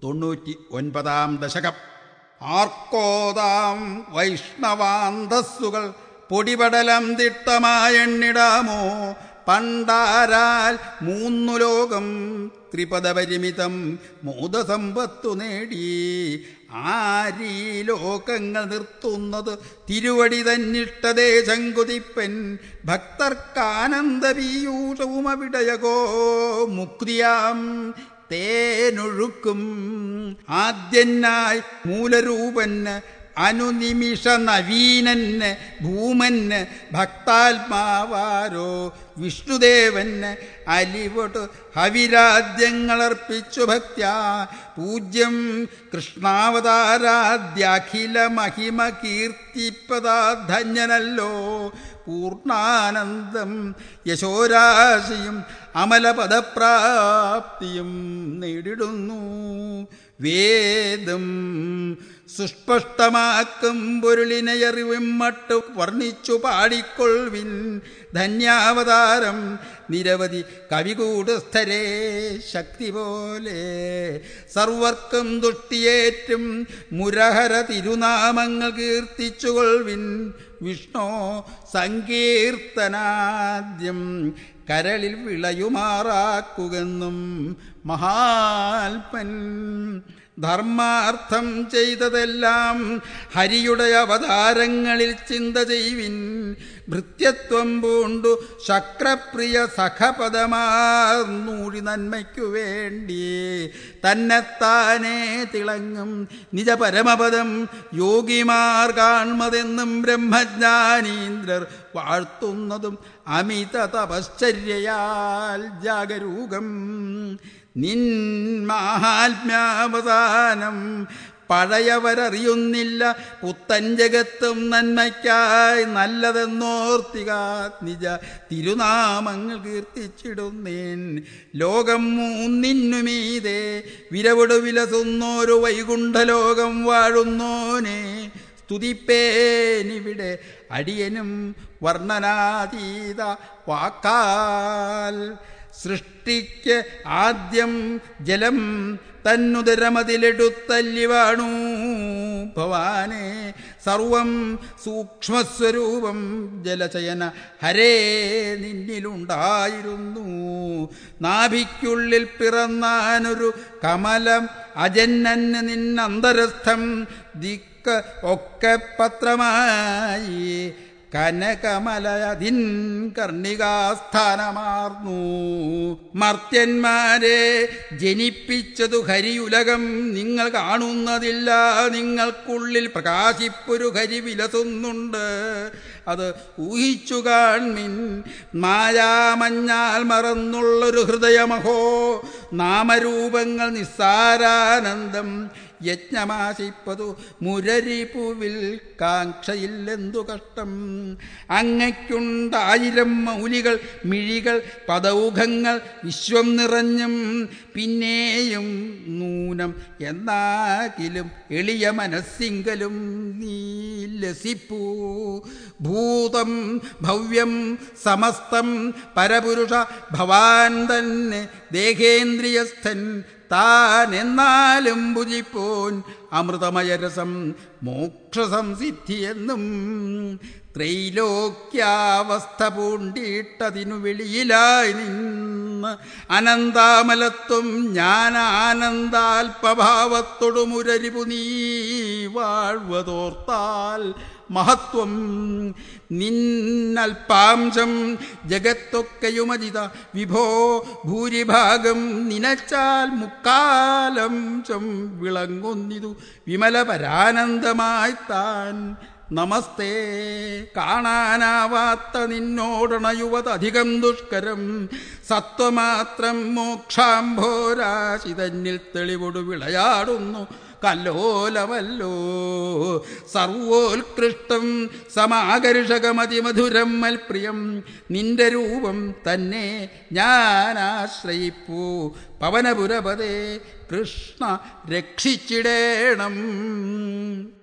തൊണ്ണൂറ്റി ഒൻപതാം ദശകം ആർക്കോതാം വൈഷ്ണവാന്തസ്സുകൾ പൊടിപടലം തിട്ടമായെണ്ണിടാമോ പണ്ടാരാൽ മൂന്നു ലോകം ത്രിപദപരിമിതം മോദസമ്പത്തു നേടി ആരീ ലോകങ്ങൾ നിർത്തുന്നത് തിരുവടി തന്നിഷ്ടദേശം കുതിപ്പൻ ഭക്തർക്കാനന്ദ പീയൂഷവും അവിടയകോ മുക്തിയാം തേനൊഴുക്കും ആദ്യനായി മൂലരൂപന് അനുനിമിഷ നവീനന് ഭൂമന് ഭക്താത്മാവാരോ വിഷ്ണുദേവന് അലിവൊട്ട് ഹവിരാദ്യങ്ങളർപ്പിച്ചു ഭക്ത്യാ പൂജ്യം കൃഷ്ണാവതാരാദ്യഖില മഹിമ കീർത്തിപ്പതാ ധന്യനല്ലോ പൂർണ്ണാനന്ദം യശോരാശിയും അമലപദപ്രാപ്തിയും നേടിടുന്നു വേദം സുസ്പഷ്ടമാക്കും പൊരുളിനെ അറിവും മട്ട് വർണ്ണിച്ചു പാടിക്കൊള്ളിൻ ധന്യാവതാരം നിരവധി കവികൂടസ്ഥരെ ശക്തി പോലെ സർവർക്കും ദുഷ്ടിയേറ്റും മുരഹര തിരുനാമങ്ങൾ കീർത്തിച്ചുകൊള്ളിൻ വിഷ്ണു സങ്കീർത്തനാദ്യം കരളിൽ വിളയുമാറാക്കുമെന്നും മഹാത്മൻ ധർമാർത്ഥം ചെയ്തതെല്ലാം ഹരിയുടെ അവതാരങ്ങളിൽ ചിന്ത ചെയ്വിൻ ഭൃത്യത്വം പൂണ്ടു ശക്രപ്രിയ സഖപദമാർന്നൂടി നന്മയ്ക്കു വേണ്ടി തന്നെത്താനേ തിളങ്ങും നിജ പരമപദം യോഗിമാർ കാൺമതെന്നും ബ്രഹ്മജ്ഞാനീന്ദ്രർ വാഴ്ത്തുന്നതും അമിത തപശ്ചര്യയാൽ ജാഗരൂകം നിൻ മഹാത്മ്യാവസാനം പഴയവരറിയുന്നില്ല പുത്തൻ ജഗത്തും നന്മയ്ക്കായി നല്ലതെന്നോർത്തിക നിജ തിരുനാമങ്ങൾ കീർത്തിച്ചിടുന്നേൻ ലോകം മൂന്നിന്നുമീതേ വിരവിടു വിലസുന്നോരു വൈകുണ്ഠലോകം വാഴുന്നോനെ സ്തുതിപ്പേനിവിടെ അടിയനും വർണ്ണനാതീത വാക്കാൽ സൃഷ്ടിക്ക് ആദ്യം ജലം തന്നുദരമതിലെടുത്തല്ലി വാണു ഭവാനെ സർവം സൂക്ഷ്മസ്വരൂപം ജലചയന ഹരേ നിന്നിലുണ്ടായിരുന്നു നാഭിക്കുള്ളിൽ പിറന്നാനൊരു കമലം അജന്നന് നിന്നന്തരസ്ഥം ദിക്ക് ഒക്കെ പത്രമായി കനകമലയതിൻ കർണികാസ്ഥാനമാർന്നു മർത്യന്മാരെ ജനിപ്പിച്ചതു ഹരിയുലകം നിങ്ങൾ കാണുന്നതില്ല നിങ്ങൾക്കുള്ളിൽ പ്രകാശിപ്പൊരു ഹരി വിലസുന്നുണ്ട് അത് ഊഹിച്ചു കാൺമിൻ മായാമഞ്ഞാൽ മറന്നുള്ളൊരു ഹൃദയമഹോ നാമരൂപങ്ങൾ നിസ്സാരാനന്ദം യജ്ഞമാശിപ്പതു മുരരിപ്പുവിൽ കാക്ഷയില്ലെന്തു കഷ്ടം അങ്ങയ്ക്കുണ്ടായിരം മൗലികൾ മിഴികൾ പദൗഖങ്ങൾ വിശ്വം നിറഞ്ഞും പിന്നെയും നൂനം എന്നാകിലും എളിയ മനസ്സിങ്കലും നീ ലസിപ്പൂ ഭൂതം ഭവ്യം സമസ്തം പരപുരുഷ ഭവാൻ തന്നെ ദേഹേന്ദ്രിയസ്ഥൻ താൻ എന്നാലും ഭുജിപ്പോൻ അമൃതമയരസം മോക്ഷസംസിദ്ധിയെന്നും ത്രൈലോക്യാവസ്ഥ പൂണ്ടിട്ടതിനു വെളിയിലായി നിന്ന് അനന്താമലത്വം ഞാൻ ആനന്ദാൽപഭാവത്തോടു മുരരിപു നീ വാഴ്വതോർത്താൽ മഹത്വം നിന്നൽപാംശം ജഗത്തൊക്കെയുമജിത വിഭോ ഭൂരിഭാഗം നിനച്ചാൽ മുക്കാലംശം വിളങ്ങുന്നിതു വിമലപരാനന്ദമായി താൻ നമസ്തേ കാണാനാവാത്ത നിന്നോടണയുവതധികം ദുഷ്കരം സത്വമാത്രം മോക്ഷാംഭോരാശി തന്നിൽ തെളിവൊടു വിളയാടുന്നു കല്ലോലമല്ലോ സർവോത്കൃഷ്ടം സമാകർഷകമതിമധുരം മൽപ്രിയം നിന്റെ രൂപം തന്നെ ഞാൻ ആശ്രയിപ്പൂ പവനപുരപതേ കൃഷ്ണ രക്ഷിച്ചിടേണം